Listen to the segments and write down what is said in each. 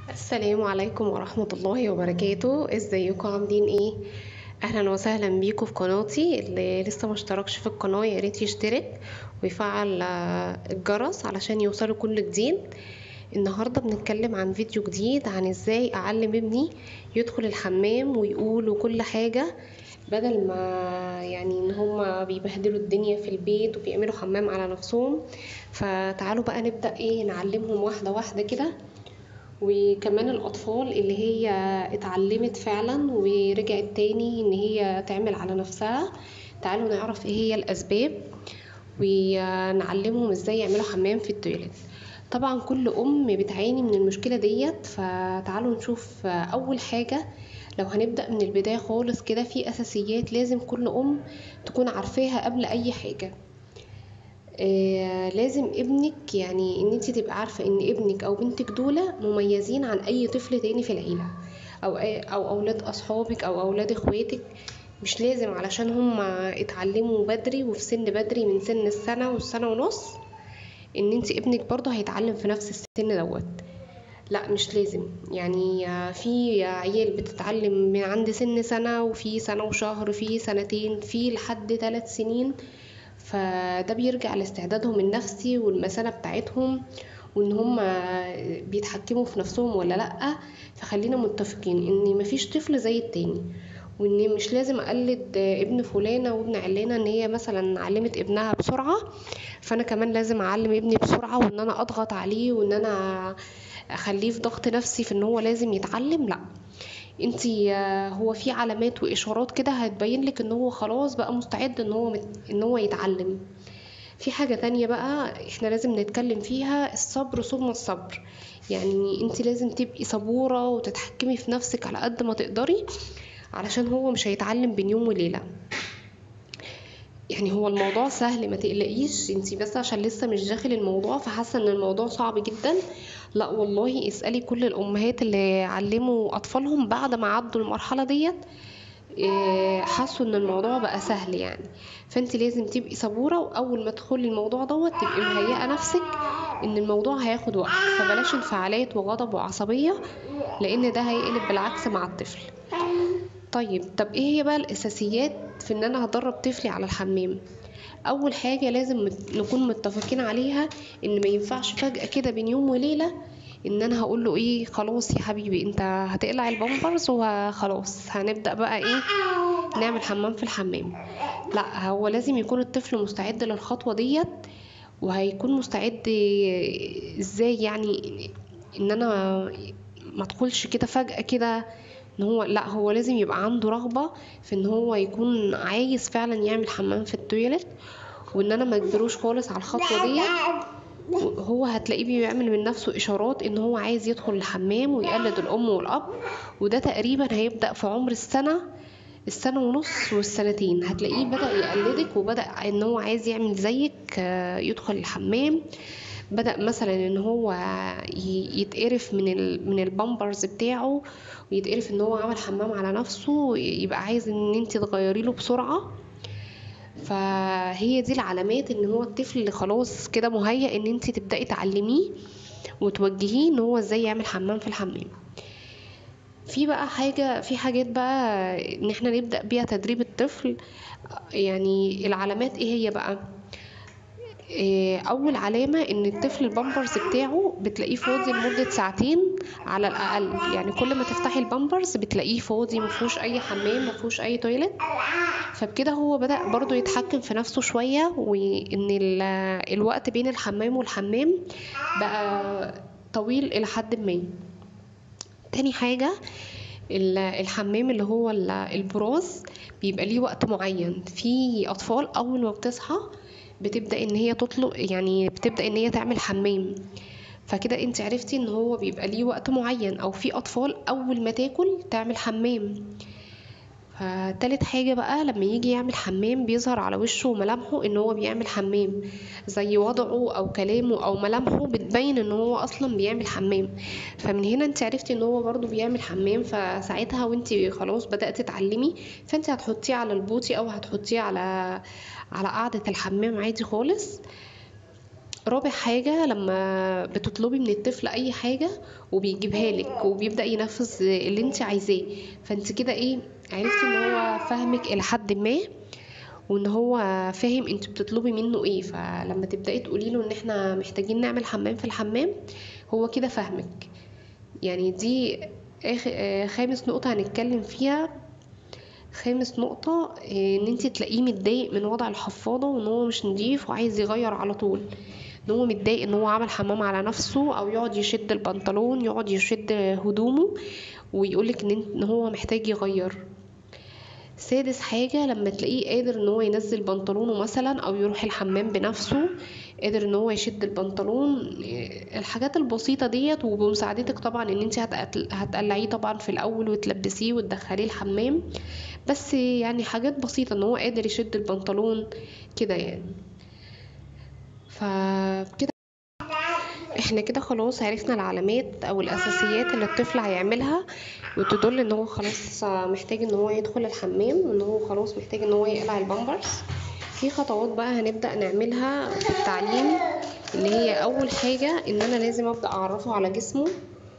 السلام عليكم ورحمة الله وبركاته ازيكم عاملين ايه اهلا وسهلا بيكم في قناتي اللي لسه مشتركش في القناة يا ريت يشترك ويفعل آه، الجرس علشان يوصله كل جديد النهاردة بنتكلم عن فيديو جديد عن ازاي اعلم ابني يدخل الحمام ويقول وكل حاجة بدل ما يعني ان هما بيبهدلوا الدنيا في البيت وبيعملوا حمام على نفسهم فتعالوا بقى نبدأ ايه نعلمهم واحدة واحدة كده وكمان الأطفال اللي هي اتعلمت فعلا ورجعت تاني إن هي تعمل على نفسها تعالوا نعرف ايه هي الأسباب ونعلمهم ازاي يعملوا حمام في التويليت طبعا كل أم بتعاني من المشكلة ديت فتعالوا نشوف أول حاجة لو هنبدأ من البداية خالص كده في أساسيات لازم كل أم تكون عارفاها قبل أي حاجة آه، لازم ابنك يعني ان انت تبقى عارفة ان ابنك او بنتك دول مميزين عن اي طفل تاني في العيلة او أي- او اولاد اصحابك او اولاد اخواتك مش لازم علشان هم اتعلموا بدري وفي سن بدري من سن السنة والسنة ونص ان انت ابنك برضه هيتعلم في نفس السن دوت لا مش لازم يعني آه، في عيال بتتعلم من عند سن سنة وفي سنة وشهر في سنتين في لحد ثلاث سنين فده بيرجع لاستعدادهم النفسي والمثانة بتاعتهم وان هم بيتحكموا في نفسهم ولا لأ فخلينا متفقين ان مفيش طفل زي التاني وان مش لازم اقلد ابن فلانة وابن علانة ان هي مثلا علمت ابنها بسرعة فانا كمان لازم اعلم ابني بسرعة وان انا اضغط عليه وان انا اخليه في ضغط نفسي في ان هو لازم يتعلم لا انتي آه، هو في علامات واشارات كده هتبين لك ان هو خلاص بقى مستعد ان هو مت- ان هو يتعلم في حاجة تانية بقى احنا لازم نتكلم فيها الصبر ثم الصبر يعني انت لازم تبقي صبورة وتتحكمي في نفسك على قد ما تقدري علشان هو مش هيتعلم بين يوم وليلة يعني هو الموضوع سهل ما تقلقيش انتي بس عشان لسه مش داخل الموضوع فحاسه ان الموضوع صعب جدا لا والله اسالي كل الامهات اللي علموا اطفالهم بعد ما عدوا المرحله ديت إيه، حسوا ان الموضوع بقى سهل يعني فانت لازم تبقي صبوره واول ما تدخلي الموضوع دوت تبقي مهيئه نفسك ان الموضوع هياخد وقت فبلاش انفعالات وغضب وعصبيه لان ده هيقلب بالعكس مع الطفل طيب طب ايه هي بقى الاساسيات في ان انا هدرب طفلي على الحمام اول حاجه لازم مت- نكون متفقين عليها ان ما ينفعش فجاه كده بين يوم وليله ان انا هقول له ايه خلاص يا حبيبي انت هتقلع البامبرز وخلاص هنبدا بقى ايه نعمل حمام في الحمام لا هو لازم يكون الطفل مستعد للخطوه ديت وهيكون مستعد ازاي يعني ان انا ما ادخلش كده فجأة كده ان هو لا هو لازم يبقى عنده رغبة في ان هو يكون عايز فعلا يعمل حمام في التويلت وان انا ما اجبروش خالص على الخطوة دي هو هتلاقيه بيعمل من نفسه اشارات ان هو عايز يدخل الحمام ويقلد الام والاب وده تقريبا هيبدأ في عمر السنة السنة ونص والسنتين هتلاقيه بدأ يقلدك وبدأ ان هو عايز يعمل زيك آه، يدخل الحمام بدأ مثلا ان هو ي- يتقرف من ال من البامبرز بتاعه ويتقرف ان هو عمل حمام على نفسه يبقى عايز ان انت تغيري له بسرعة فهي دي العلامات ان هو الطفل اللي خلاص كده مهيأ ان انت تبدأي تعلميه وتوجهيه ان هو ازاي يعمل حمام في الحمام في بقى حاجة في حاجات بقى ان احنا نبدأ بيها تدريب الطفل يعني العلامات ايه هي بقى إيه، اول علامة ان الطفل البامبرز بتاعه بتلاقيه فاضي لمدة ساعتين على الاقل يعني كل ما تفتحي البامبرز بتلاقيه فاضي مفهوش اي حمام مفهوش اي تويلت فبكده هو بدأ برضو يتحكم في نفسه شوية وان ال- الوقت بين الحمام والحمام بقى طويل الى حد ما تاني حاجة ال- الحمام اللي هو ال- البراز بيبقى ليه وقت معين في أطفال أول ما بتصحى بتبدأ إن هي تطلق يعني بتبدأ إن هي تعمل حمام فكده انت عرفتي ان هو بيبقى ليه وقت معين او في اطفال اول ما تاكل تعمل حمام فتالت حاجة بقى لما يجي يعمل حمام بيظهر على وشه وملامحه ان هو بيعمل حمام زي وضعه او كلامه او ملامحه بتبين ان هو اصلا بيعمل حمام فمن هنا انت عرفتي ان هو برضو بيعمل حمام فساعتها وانت خلاص بدأت تتعلمي فانت هتحطيه على البوتي او هتحطيه على على قاعدة الحمام عادي خالص رابع حاجة لما بتطلبي من الطفل أي حاجة وبيجيبها لك وبيبدأ ينفذ اللي انت عايزاه فانت كده ايه عرفتي ان هو فاهمك إلى حد ما وان هو فاهم انت بتطلبي منه ايه فلما تبدأي تقولي له ان احنا محتاجين نعمل حمام في الحمام هو كده فاهمك يعني دي آخ- آه، خامس نقطة هنتكلم فيها خامس نقطة آه، ان انت تلاقيه متضايق من وضع الحفاضة وان هو مش نضيف وعايز يغير على طول ان هو متضايق ان هو عمل حمام على نفسه او يقعد يشد البنطلون يقعد يشد هدومه ويقولك ان انت- ان هو محتاج يغير سادس حاجة لما تلاقيه قادر ان هو ينزل بنطلونه مثلا او يروح الحمام بنفسه قادر ان هو يشد البنطلون إيه، الحاجات البسيطة ديت وبمساعدتك طبعا ان انت هتقل- هتقلعيه طبعا في الاول وتلبسيه وتدخليه الحمام بس يعني حاجات بسيطة ان هو قادر يشد البنطلون كده يعني فكده احنا كده خلاص عرفنا العلامات او الاساسيات اللي الطفل هيعملها وتدل ان هو خلاص محتاج ان هو يدخل الحمام وان هو خلاص محتاج ان هو يقلع البامبرز في خطوات بقى هنبدأ نعملها في التعليم اللي هي اول حاجة ان انا لازم ابدأ اعرفه على جسمه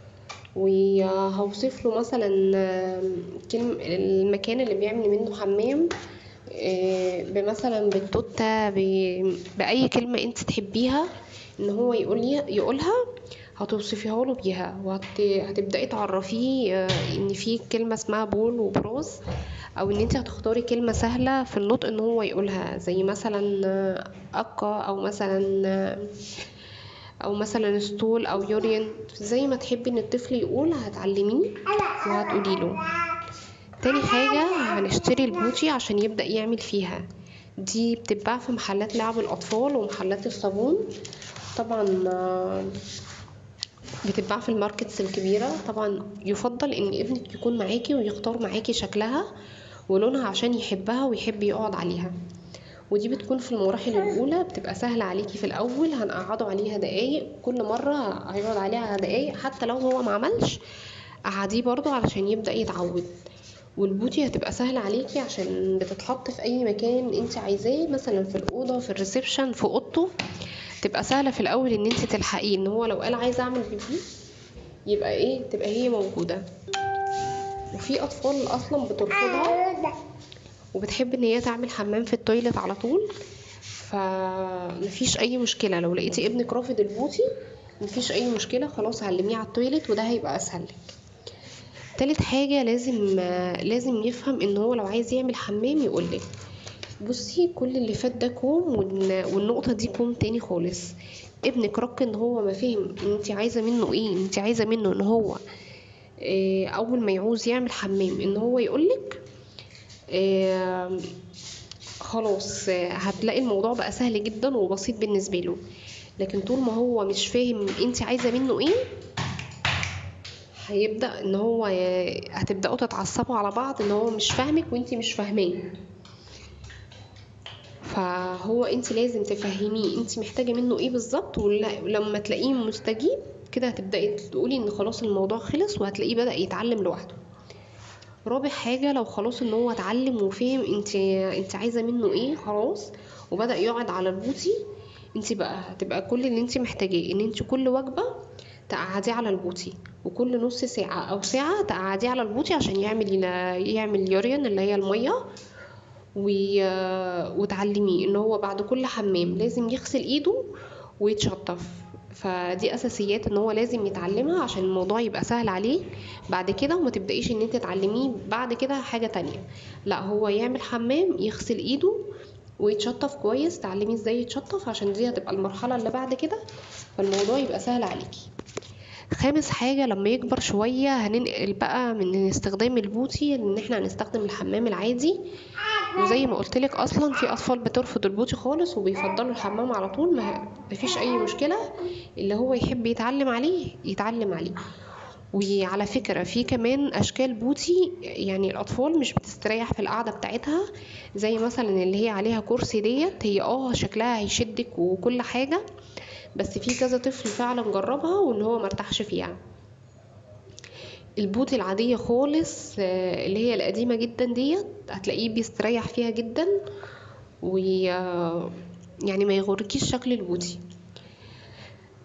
وهوصف له مثلا كلمة المكان اللي بيعمل منه حمام آه، بمثلا بالتوتة ب- بأي كلمة انت تحبيها ان هو يقول يقولها هتوصفيها له بيها وهتبدأي تعرفيه آه، ان في كلمة اسمها بول وبروز او ان انت هتختاري كلمة سهلة في النطق ان هو يقولها زي مثلا آه، أكا او مثلا آه، او مثلا ستول او يورين زي ما تحبي ان الطفل يقول هتعلميه وهتقولي له تاني حاجة هنشتري البوتي عشان يبدأ يعمل فيها دي بتتباع في محلات لعب الأطفال ومحلات الصابون طبعا آه، بتتباع في الماركتس الكبيرة طبعا يفضل ان ابنك يكون معاكي ويختار معاكي شكلها ولونها عشان يحبها ويحب يقعد عليها ودي بتكون في المراحل الأولى بتبقى سهلة عليكي في الأول هنقعده عليها دقايق كل مرة هيقعد عليها دقايق حتى لو هو ما عملش قعديه برضو علشان يبدأ يتعود والبوتي هتبقى سهلة عليكي عشان بتتحط في أي مكان انت عايزاه مثلا في الأوضة في الريسبشن في أوضته تبقى سهلة في الأول ان انت تلحقيه ان هو لو قال عايز أعمل بيبي يبقى ايه تبقى هي موجودة وفي أطفال أصلا بترفضها وبتحب ان هي تعمل حمام في التويلت على طول فمفيش اي مشكله لو لقيتي ابنك رافض البوتي مفيش اي مشكله خلاص علميه على التويلت وده هيبقى اسهل لك تالت حاجه لازم لازم يفهم ان هو لو عايز يعمل حمام يقولك بصي كل اللي فات ده كوم والن- والنقطه دي كوم تاني خالص ابنك رك ان هو ما فهم انت عايزه منه ايه انت عايزه منه ان هو آه، اول ما يعوز يعمل حمام ان هو يقولك آم، خلاص آه، هتلاقي الموضوع بقى سهل جدا وبسيط بالنسبة له لكن طول ما هو مش فاهم انت عايزة منه ايه هيبدأ ان هو ي- هتبدأوا تتعصبوا على بعض ان هو مش فاهمك وانت مش فاهماه فهو انت لازم تفهميه انت محتاجة منه ايه بالظبط ولا- ولما تلاقيه مستجيب كده هتبدأي تقولي ان خلاص الموضوع خلص وهتلاقيه بدأ يتعلم لوحده رابع حاجة لو خلاص ان هو اتعلم وفهم انت انت عايزة منه ايه خلاص وبدأ يقعد على البوتي انت بقى هتبقى كل اللي انت محتاجاه ان انت كل وجبة تقعديه على البوتي وكل نص ساعة او ساعة تقعديه على البوتي عشان يعمل يعمل يورين اللي هي المية وي... وتعلميه ان هو بعد كل حمام لازم يغسل ايده ويتشطف فدي اساسيات ان هو لازم يتعلمها عشان الموضوع يبقى سهل عليه بعد كده وما تبدأيش ان انت تعلميه بعد كده حاجة تانية لا هو يعمل حمام يغسل ايده ويتشطف كويس تعلميه ازاي يتشطف عشان دي هتبقى المرحلة اللي بعد كده فالموضوع يبقى سهل عليكي خامس حاجة لما يكبر شوية هننقل بقى من استخدام البوتي ان احنا هنستخدم الحمام العادي وزي ما قلت لك اصلا في اطفال بترفض البوتي خالص وبيفضلوا الحمام على طول ما مفيش اي مشكله اللي هو يحب يتعلم عليه يتعلم عليه وعلى فكره في كمان اشكال بوتي يعني الاطفال مش بتستريح في القعده بتاعتها زي مثلا اللي هي عليها كرسي ديت هي اه شكلها هيشدك وكل حاجه بس في كذا طفل فعلا جربها وان هو مرتاحش فيها البوت العادية خالص آه، اللي هي القديمة جدا ديت هتلاقيه بيستريح فيها جدا و آه، يعني ما يغركيش شكل البوتي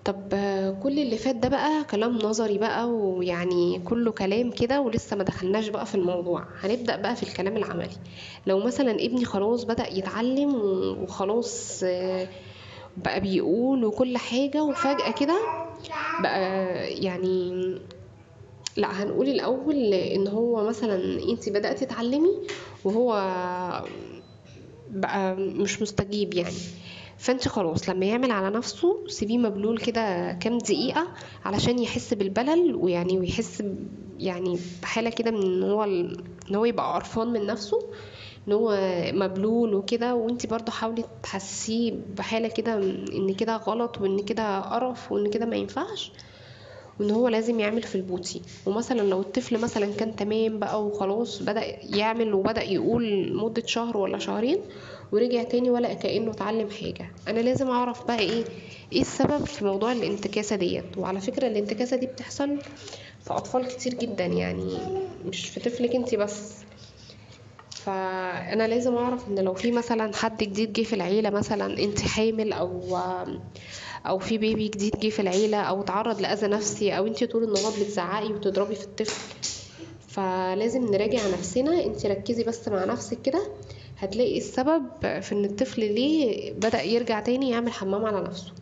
طب آه، كل اللي فات ده بقى كلام نظري بقى ويعني كله كلام كده ولسه ما دخلناش بقى في الموضوع هنبدأ بقى في الكلام العملي لو مثلا ابني خلاص بدأ يتعلم و- وخلاص آه، بقى بيقول وكل حاجة وفجأة كده بقى يعني لا هنقول الأول إن هو مثلا انتي بدأتي تتعلمي وهو بقى مش مستجيب يعني فانت خلاص لما يعمل على نفسه سيبيه مبلول كده كام دقيقة علشان يحس بالبلل ويعني ويحس ب- يعني بحالة كده من ان هو ال- ان هو يبقى قرفان من نفسه ان هو مبلول وكده وانت برضو حاولي تحسسيه بحالة كده ان كده غلط وان كده قرف وان كده ما ينفعش وان هو لازم يعمل في البوتي ومثلا لو الطفل مثلا كان تمام بقى وخلاص بدأ يعمل وبدأ يقول مدة شهر ولا شهرين ورجع تاني ولا كأنه اتعلم حاجة انا لازم اعرف بقى ايه ايه السبب في موضوع الانتكاسة ديت وعلى فكرة الانتكاسة دي بتحصل في اطفال كتير جدا يعني مش في طفلك انتي بس فانا لازم اعرف ان لو في مثلا حد جديد جه في العيله مثلا انت حامل او او في بيبي جديد جه في العيله او تعرض لاذى نفسي او انت طول النهار بتزعقي وتضربي في الطفل فلازم نراجع نفسنا انت ركزي بس مع نفسك كده هتلاقي السبب في ان الطفل ليه بدأ يرجع تاني يعمل حمام على نفسه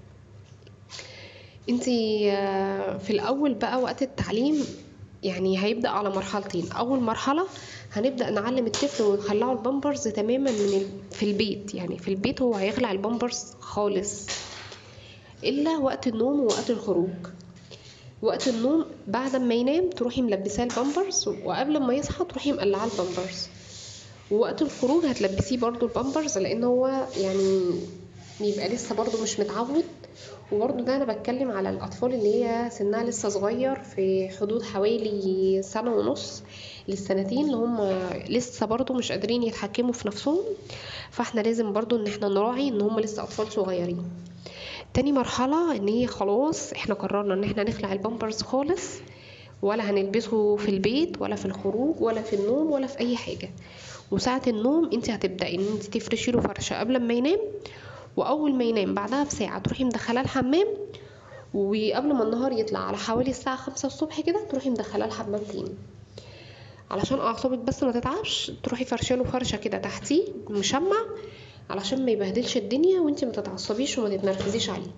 انتي آه، في الاول بقى وقت التعليم يعني هيبدأ على مرحلتين اول مرحلة هنبدأ نعلم الطفل ونخلعه البامبرز تماما من ال... في البيت يعني في البيت هو هيخلع البامبرز خالص الا وقت النوم ووقت الخروج وقت النوم بعد ما ينام تروحي ملبساه البامبرز وقبل ما يصحى تروحي مقلعاه البامبرز ووقت الخروج هتلبسيه برضو البامبرز لان هو يعني بيبقى لسه برضو مش متعود وبرضو ده انا بتكلم على الاطفال اللي هي سنها لسه صغير في حدود حوالي سنة ونص للسنتين اللي هم لسه برضو مش قادرين يتحكموا في نفسهم فاحنا لازم برضو ان احنا نراعي ان هم لسه اطفال صغيرين تاني مرحلة ان هي خلاص احنا قررنا ان احنا نخلع البامبرز خالص ولا هنلبسه في البيت ولا في الخروج ولا في النوم ولا في اي حاجة وساعة النوم انت هتبدأي ان انت تفرشي له فرشة قبل ما ينام واول ما ينام بعدها بساعة تروحي مدخلاه الحمام وقبل ما النهار يطلع على حوالي الساعة خمسة الصبح كده تروحي مدخلاه الحمام تاني علشان اعصابك بس ما تتعبش تروحي فرشاله فرشة كده تحتيه مشمع علشان ما يبهدلش الدنيا وانتي ما تتعصبيش وما تتنرفزيش عليه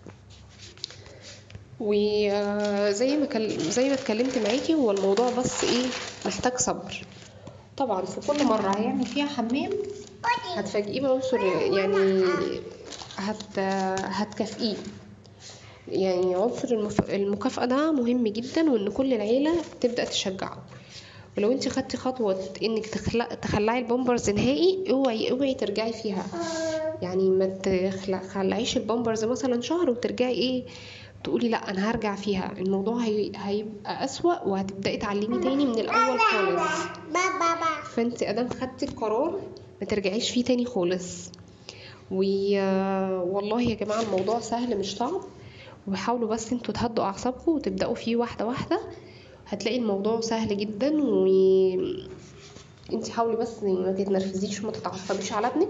وزي ما كل... زي ما اتكلمت معاكي هو الموضوع بس ايه محتاج صبر طبعا في كل مرة هيعمل فيها حمام هتفاجئيه بعنصر يعني هت... هتكافئيه يعني عنصر المف... المكافأة ده مهم جدا وان كل العيلة تبدأ تشجعه ولو انت خدتي خطوة انك تخلع... تخلعي البامبرز نهائي اوعي اوعي ترجعي فيها يعني ما تخلعيش البامبرز مثلا شهر وترجعي ايه تقولي لا انا هرجع فيها الموضوع هي... هيبقى اسوأ وهتبدأي تعلمي تاني من الاول خالص فانت ادام خدتي القرار ما ترجعيش فيه تاني خالص و... والله يا جماعة الموضوع سهل مش صعب وحاولوا بس انتوا تهدوا اعصابكم وتبدأوا فيه واحدة واحدة هتلاقي الموضوع سهل جدا و انت حاولي بس ما تتنرفزيش وما تتعصبيش على ابنك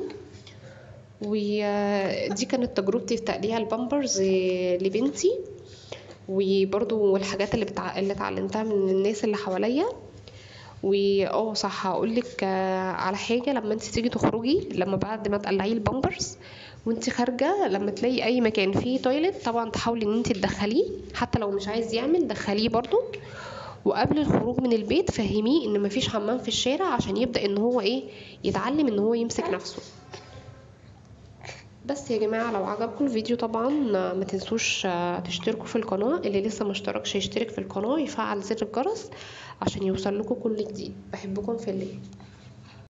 ودي كانت تجربتي في تقليع البامبرز لبنتي وبرضو الحاجات اللي بتع... اللي اتعلمتها من الناس اللي حواليا واه صح هقولك على حاجه لما انت تيجي تخرجي لما بعد ما تقلعيه البامبرز وانت خارجه لما تلاقي اي مكان فيه تويلت طبعا تحاولي ان انت تدخليه حتى لو مش عايز يعمل دخليه برضو وقبل الخروج من البيت فهميه ان مفيش حمام في الشارع عشان يبدا ان هو ايه يتعلم ان هو يمسك نفسه بس يا جماعه لو عجبكم الفيديو طبعا ما تنسوش تشتركوا في القناه اللي لسه مشتركش يشترك في القناه يفعل زر الجرس عشان يوصل لكم كل جديد بحبكم في الله